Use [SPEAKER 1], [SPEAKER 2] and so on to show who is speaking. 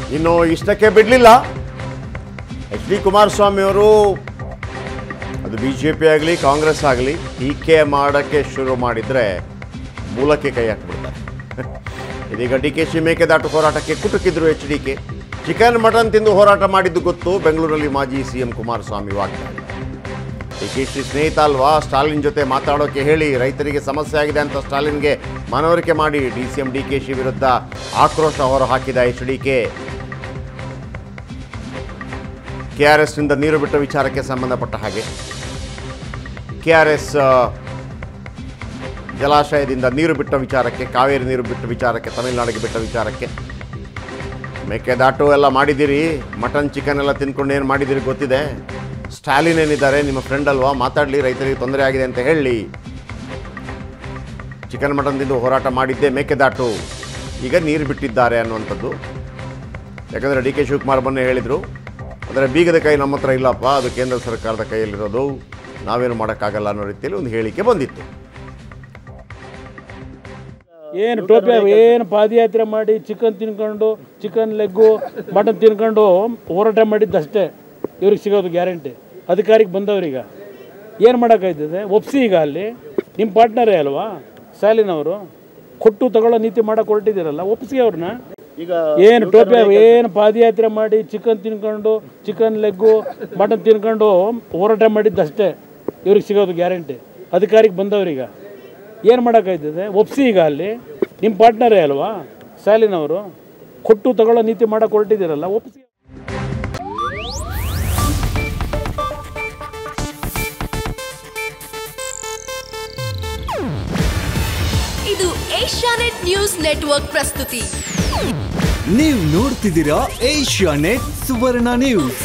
[SPEAKER 1] ಇನ್ನು ಇಷ್ಟಕ್ಕೆ ಬಿಡಲಿಲ್ಲ ಎಚ್ ಡಿ ಕುಮಾರಸ್ವಾಮಿ ಅವರು ಅದು ಬಿ ಜೆ ಪಿ ಆಗಲಿ ಕಾಂಗ್ರೆಸ್ ಆಗಲಿ ಟೀಕೆ ಮಾಡೋಕ್ಕೆ ಶುರು ಮಾಡಿದರೆ ಮೂಲಕ್ಕೆ ಕೈ ಹಾಕ್ಬಿಡ್ತಾರೆ ಇದೀಗ ಡಿ ಕೆ ಶಿ ಮೇಕೆದಾಟು ಹೋರಾಟಕ್ಕೆ ಕುಟುಕಿದ್ರು H D K chicken mutton ತಿಂದು ಹೋರಾಟ ಮಾಡಿದ್ದು ಗೊತ್ತು ಬೆಂಗಳೂರಲ್ಲಿ ಮಾಜಿ ಸಿ ಎಂ ಕುಮಾರಸ್ವಾಮಿ ವಾಗ್ದಾಳಿ ಡಿ ಕೆ ಶಿ ಸ್ನೇಹಿತ ಅಲ್ವಾ ಸ್ಟಾಲಿನ್ ಜೊತೆ ಮಾತಾಡೋಕೆ ಹೇಳಿ ರೈತರಿಗೆ ಸಮಸ್ಯೆ ಆಗಿದೆ ಅಂತ ಸ್ಟಾಲಿನ್ಗೆ ಮನವರಿಕೆ ಮಾಡಿ D C M D K ಶಿ ವಿರುದ್ಧ ಆಕ್ರೋಶ ಹೊರಹಾಕಿದ H D K K R ಎಸ್ನಿಂದ ನೀರು ಬಿಟ್ಟ ವಿಚಾರಕ್ಕೆ ಸಂಬಂಧಪಟ್ಟ ಹಾಗೆ ಕೆ ಆರ್ ಎಸ್ ಜಲಾಶಯದಿಂದ ನೀರು ಬಿಟ್ಟ ವಿಚಾರಕ್ಕೆ ಕಾವೇರಿ ನೀರು ಬಿಟ್ಟ ವಿಚಾರಕ್ಕೆ ತಮಿಳುನಾಡಿಗೆ ಬಿಟ್ಟ ವಿಚಾರಕ್ಕೆ ಮೇಕೆದಾಟು ಎಲ್ಲ ಮಾಡಿದ್ದೀರಿ ಮಟನ್ ಚಿಕನ್ ಎಲ್ಲ ತಿನ್ಕೊಂಡು ಏನು ಮಾಡಿದ್ದೀರಿ ಗೊತ್ತಿದೆ ಸ್ಟಾಲಿನ್ ಏನಿದ್ದಾರೆ ನಿಮ್ಮ ಫ್ರೆಂಡ್ ಅಲ್ವಾ ಮಾತಾಡಲಿ ರೈತರಿಗೆ ತೊಂದರೆ ಆಗಿದೆ ಅಂತ ಹೇಳಿ ಚಿಕನ್ ಮಟನ್ ತಿಂದು ಹೋರಾಟ ಮಾಡಿದ್ದೆ ಮೇಕೆದಾಟು ಈಗ ನೀರು ಬಿಟ್ಟಿದ್ದಾರೆ ಅನ್ನುವಂಥದ್ದು ಯಾಕಂದರೆ ಡಿ ಕೆ ಶಿವಕುಮಾರ್ ಮೊನ್ನೆ ಹೇಳಿದರು ಆದರೆ ಬೀಗದ ಕೈ ನಮ್ಮ ಹತ್ರ ಇಲ್ಲಪ್ಪ ಅದು ಕೇಂದ್ರ ಸರ್ಕಾರದ ಕೈಯಲ್ಲಿರೋದು ನಾವೇನು ಮಾಡೋಕ್ಕಾಗಲ್ಲ ಅನ್ನೋ ರೀತಿಯಲ್ಲಿ ಒಂದು ಹೇಳಿಕೆ ಬಂದಿತ್ತು
[SPEAKER 2] ಏನು ಟೋಪಿ ಏನು ಪಾದಯಾತ್ರೆ ಮಾಡಿ ಚಿಕನ್ ತಿನ್ಕೊಂಡು ಚಿಕನ್ ಲೆಗ್ಗು ಮಟನ್ ತಿನ್ಕೊಂಡು ಹೋರಾಟ ಮಾಡಿದ್ದಷ್ಟೇ ಇವ್ರಿಗೆ ಸಿಗೋದು ಗ್ಯಾರಂಟಿ ಅಧಿಕಾರಿಗೆ ಬಂದವ್ರೀಗ ಏನು ಮಾಡೋಕ್ಕಾಯ್ತದೆ ಒಪ್ಸಿ ಈಗ ಅಲ್ಲಿ ನಿಮ್ಮ ಪಾರ್ಟ್ನರೇ ಅಲ್ವಾ ಸ್ಟಾಲಿನ್ ಅವರು ಕೊಟ್ಟು ತಗೊಳ್ಳೋ ನೀತಿ ಮಾಡಕ್ಕೆ ಹೊರಟಿದ್ದೀರಲ್ಲ ಒಪ್ಸಿ ಅವ್ರನ್ನ
[SPEAKER 3] ಈಗ
[SPEAKER 2] ಏನು ಟೋಪಿ ಏನು ಪಾದಯಾತ್ರೆ ಮಾಡಿ ಚಿಕನ್ ತಿನ್ಕೊಂಡು ಚಿಕನ್ ಲೆಗ್ಗು ಮಟನ್ ತಿನ್ಕೊಂಡು ಹೋರಾಟ ಮಾಡಿದ್ದಷ್ಟೇ ಇವ್ರಿಗೆ ಸಿಗೋದು ಗ್ಯಾರಂಟಿ ಅಧಿಕಾರಿಗೆ ಬಂದವ್ರೀಗ ಏನು ಮಾಡೋಕ್ಕಾಯ್ತದೆ ಒಪ್ಸಿ ಈಗ ಅಲ್ಲಿ ನಿಮ್ಮ ಪಾರ್ಟ್ನರೇ ಅಲ್ವಾ ಸ್ಟಾಲಿನ್ ಅವರು ಕೊಟ್ಟು ತಗೊಳ್ಳೋ ನೀತಿ ಮಾಡಕ್ಕೆ ಹೊರಟಿದ್ದೀರಲ್ಲ ಒಪ್ಸಿ
[SPEAKER 4] ಇದು ಏಷ್ಯಾನೆಟ್ ನ್ಯೂಸ್ ನೆಟ್ವರ್ಕ್ ಪ್ರಸ್ತುತಿ
[SPEAKER 5] ನೀವು ನೋಡ್ತಿದ್ದೀರಾ ಏಷ್ಯಾ ನೆಟ್ ಸುವರ್ಣ ನ್ಯೂಸ್